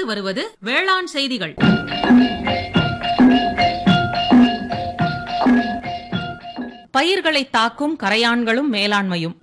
அடுத்து வருவது வேளாண் செய்திகள் பயிர்களை தாக்கும் கரையான்களும் மேலாண்மையும்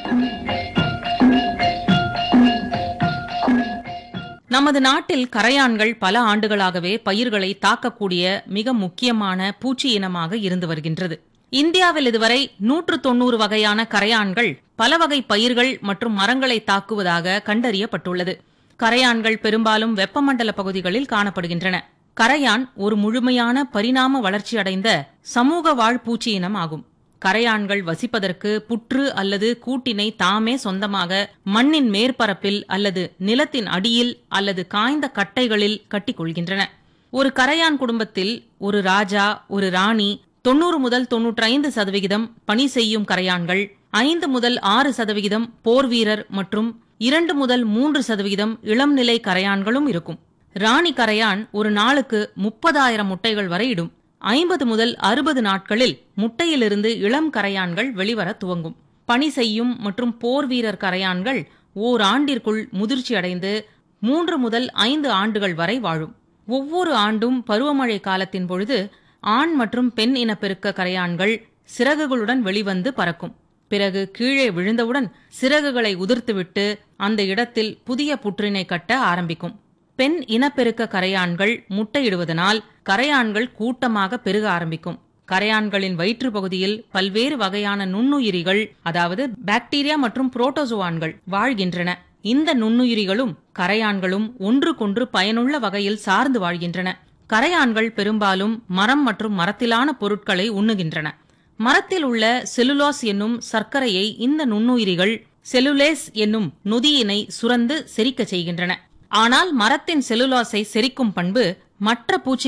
நமது நாட்டில் கரையான்கள் பல ஆண்டுகளாகவே பயிர்களை தாக்கக்கூடிய மிக முக்கியமான பூச்சி இனமாக இருந்து வருகின்றது இந்தியாவில் இதுவரை நூற்று தொன்னூறு வகையான கரையான்கள் பல வகை பயிர்கள் மற்றும் மரங்களை தாக்குவதாக கண்டறியப்பட்டுள்ளது கரையான்கள் பெரும்பாலும் வெப்பமண்டல பகுதிகளில் காணப்படுகின்றன கரையான் ஒரு முழுமையான பரிணாம வளர்ச்சியடைந்த சமூக வாழ் பூச்சி இனம் ஆகும் கரையான்கள் வசிப்பதற்கு புற்று அல்லது கூட்டினை தாமே சொந்தமாக மண்ணின் மேற்பரப்பில் அல்லது நிலத்தின் அடியில் அல்லது காய்ந்த கட்டைகளில் கட்டிக்கொள்கின்றன ஒரு கரையான் குடும்பத்தில் ஒரு ராஜா ஒரு ராணி தொன்னூறு முதல் தொன்னூற்றி ஐந்து சதவிகிதம் பணி செய்யும் கரையான்கள் ஐந்து முதல் ஆறு சதவிகிதம் போர் வீரர் மற்றும் இரண்டு முதல் மூன்று சதவிகிதம் இளம்நிலை கரையான்களும் இருக்கும் ராணி கரையான் ஒரு நாளுக்கு முப்பதாயிரம் முட்டைகள் வரை இடும் ஐம்பது முதல் அறுபது நாட்களில் முட்டையிலிருந்து இளம் கரையான்கள் வெளிவர துவங்கும் பணி செய்யும் மற்றும் போர் வீரர் கரையான்கள் ஓராண்டிற்குள் முதிர்ச்சி அடைந்து மூன்று முதல் ஐந்து ஆண்டுகள் வரை வாழும் ஒவ்வொரு ஆண்டும் பருவமழை காலத்தின் பொழுது ஆண் மற்றும் பெண் இனப்பெருக்க கரையான்கள் சிறகுகளுடன் வெளிவந்து பறக்கும் பிறகு கீழே விழுந்தவுடன் சிறகுகளை உதிர்த்துவிட்டு அந்த இடத்தில் புதிய புற்றினை கட்ட ஆரம்பிக்கும் பெண் இனப்பெருக்க கரையான்கள் முட்டையிடுவதனால் கரையான்கள் கூட்டமாக பெருக ஆரம்பிக்கும் கரையான்களின் வயிற்று பகுதியில் பல்வேறு வகையான நுண்ணுயிரிகள் அதாவது பாக்டீரியா மற்றும் புரோட்டோசுவான்கள் வாழ்கின்றன இந்த நுண்ணுயிரிகளும் கரையான்களும் ஒன்றுக்கொன்று பயனுள்ள வகையில் சார்ந்து வாழ்கின்றன கரையான்கள் பெரும்பாலும் மரம் மற்றும் மரத்திலான பொருட்களை உண்ணுகின்றன மரத்தில் உள்ள செலுலோஸ் என்னும் சர்க்கரையை இந்த நுண்ணுயிரிகள் செலுலேஸ் என்னும் நொதியினை சுரந்து செரிக்கச் செய்கின்றன ஆனால் மரத்தின் செலுலோஸை செரிக்கும் பண்பு மற்ற பூச்சி